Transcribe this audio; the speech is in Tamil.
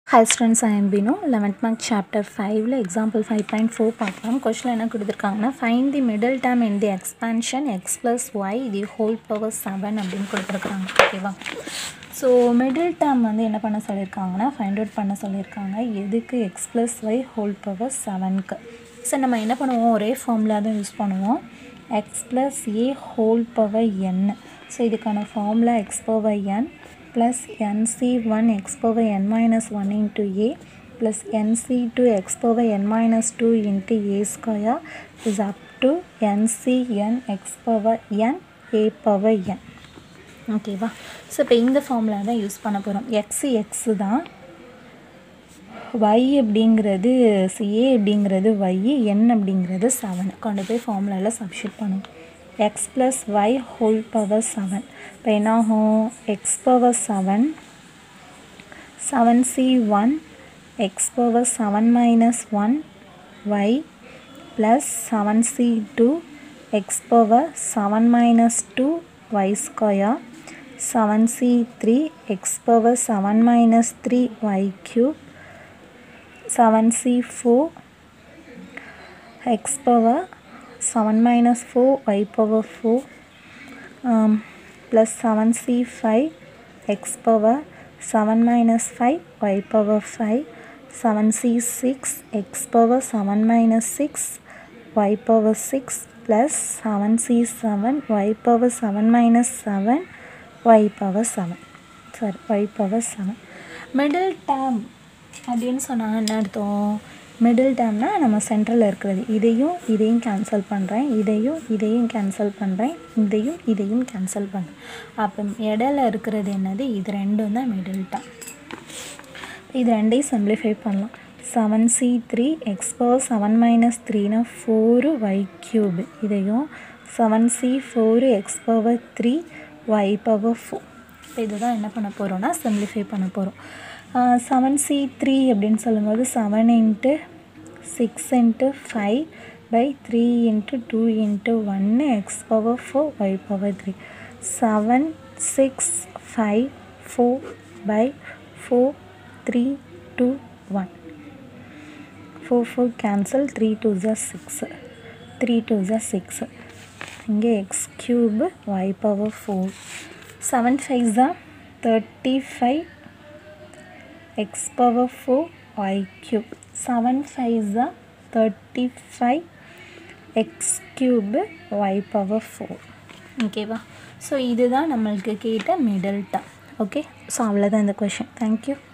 high students I am Bino eleventh mark chapter ஃபைவ்ல எக்ஸாம்பிள் ஃபைவ் பாயிண்ட் ஃபோர் பார்க்கலாம் கொஸ்டின் என்ன கொடுத்துருக்காங்கன்னா find the middle term in the expansion x plus y the whole power seven அப்படின்னு கொடுத்துருக்காங்க ஓகேவா ஸோ மிடில் டேம் வந்து என்ன பண்ண சொல்லியிருக்காங்கன்னா ஃபைண்ட் அவுட் பண்ண சொல்லியிருக்காங்க எதுக்கு x plus y whole power செவனுக்கு ஸோ நம்ம என்ன பண்ணுவோம் ஒரே ஃபார்முலா தான் யூஸ் பண்ணுவோம் x plus a whole power n so இதுக்கான formula x power n plus nc1 x power n minus 1 into a plus nc2 x power n minus 2 into a square is up to ncn x power n a power n ஓகேவா ஸோ இப்போ இந்த ஃபார்முலா தான் யூஸ் பண்ண போகிறோம் எக்ஸ் எக்ஸ் தான் ஒய் அப்படிங்கிறது ஏ அப்படிங்கிறது ஒய் என் அப்படிங்கிறது செவன் கொண்டு போய் ஃபார்முலாவில் சப்ஸ்டியூட் பண்ணுவோம் x plus y whole power seven இப்போ என்னாகும் x power seven seven C one x power seven minus one y plus seven C two x power seven minus two y square seven C three x power seven minus three y cube seven C four x power 7 minus 4 y power 4 um, plus 7c5 x power 7 minus 5 y power 5 7c6 x power 7 minus 6 y power 6 plus 7c7 y power 7 minus 7 y power 7 sorry y power 7 middle term அப்படின்னு சொன்னாங்க என்ன அர்த்தம் மிடில் டேர்ம்னா நம்ம சென்டரில் இருக்கிறது இதையும் இதையும் கேன்சல் பண்ணுறேன் இதையும் இதையும் கேன்சல் பண்ணுறேன் இதையும் இதையும் கேன்சல் பண்ணுறேன் அப்போ இடையில இருக்கிறது என்னது இது ரெண்டும் தான் மிடில் டேர்ம் இது ரெண்டையும் சிம்பிளிஃபை பண்ணலாம் seven C three x power seven minus த்ரீனா ஃபோரு ஒய் க்யூபு இதையும் seven C four x power three y power four இப்போ இதுதான் என்ன பண்ண போகிறோம்னா சிம்பிளிஃபை பண்ண போகிறோம் செவன் சி த்ரீ அப்படின்னு சொல்லும்போது seven into six into five by three into two into ஒன்று x power four y power three seven six five four by four three two one four four cancel three two ஜா சிக்ஸு த்ரீ டூ ஜா சிக்ஸு இங்கே x cube y power four seven five ஜா thirty five x power 4 y cube 7 5 are 35 x cube y power 4 ஓகேவா ஸோ இதுதான் நம்மளுக்கு கேட்ட மிடில் டேர்ம் ஓகே ஸோ அவ்வளோதான் இந்த கொஷின் தேங்க்யூ